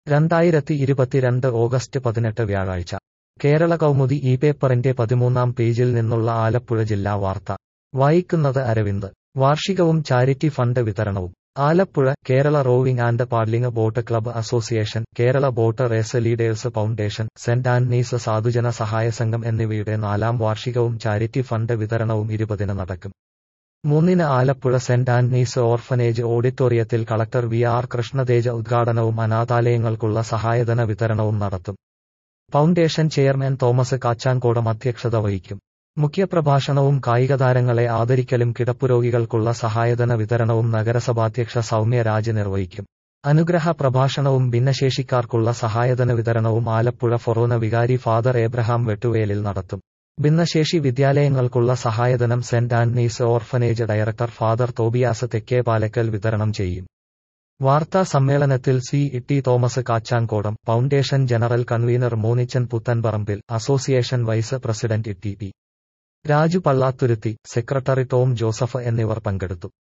രണ്ടായിരത്തി ഇരുപത്തിരണ്ട് ഓഗസ്റ്റ് പതിനെട്ട് വ്യാഴാഴ്ച കേരള കൗമുദി ഈ പേപ്പറിന്റെ പതിമൂന്നാം പേജിൽ നിന്നുള്ള ആലപ്പുഴ ജില്ലാ വാർത്ത വായിക്കുന്നത് അരവിന്ദ് വാർഷികവും ചാരിറ്റി ഫണ്ട് വിതരണവും Alappuzha Kerala rowing and paddling boat club association Kerala boat race leaders foundation saint Antony's സാധുജന സഹായ സംഘം എന്നിവയുടെ നാലാം വാർഷികവും ചാരിറ്റി ഫണ്ട് വിതരണവും ഇരുപതിന് നടക്കും മൂന്നിന് ആലപ്പുഴ സെന്റ് ആന്റണീസ് ഓർഫനേജ് ഓഡിറ്റോറിയത്തിൽ കളക്ടർ വി ആർ കൃഷ്ണതേജ ഉദ്ഘാടനവും അനാഥാലയങ്ങൾക്കുള്ള സഹായധന വിതരണവും നടത്തും ഫൗണ്ടേഷൻ ചെയർമാൻ തോമസ് കാച്ചാങ്കോടം അധ്യക്ഷത വഹിക്കും മുഖ്യപ്രഭാഷണവും കായികതാരങ്ങളെ ആദരിക്കലും കിടപ്പുരോഗികൾക്കുള്ള സഹായധന വിതരണവും നഗരസഭാധ്യക്ഷ സൗമ്യ രാജ് നിർവഹിക്കും അനുഗ്രഹ പ്രഭാഷണവും ഭിന്നശേഷിക്കാർക്കുള്ള സഹായധന വിതരണവും ആലപ്പുഴ ഫൊറോന വികാരി ഫാദർ ഏബ്രഹാം വെട്ടുവേലിൽ നടത്തും ഭിന്നശേഷി വിദ്യാലയങ്ങൾക്കുള്ള സഹായധനം saint Antony's orphanage director father Tobias Thekkepalakkal വിതരണം ചെയ്യും വാർത്താ സമ്മേളനത്തിൽ C T Thomas Kachankodam foundation general convener Monichan Puthenparambil association vice president T P Raju Pallathuruthy secretary Tom Joseph എന്നിവർ പങ്കെടുത്തു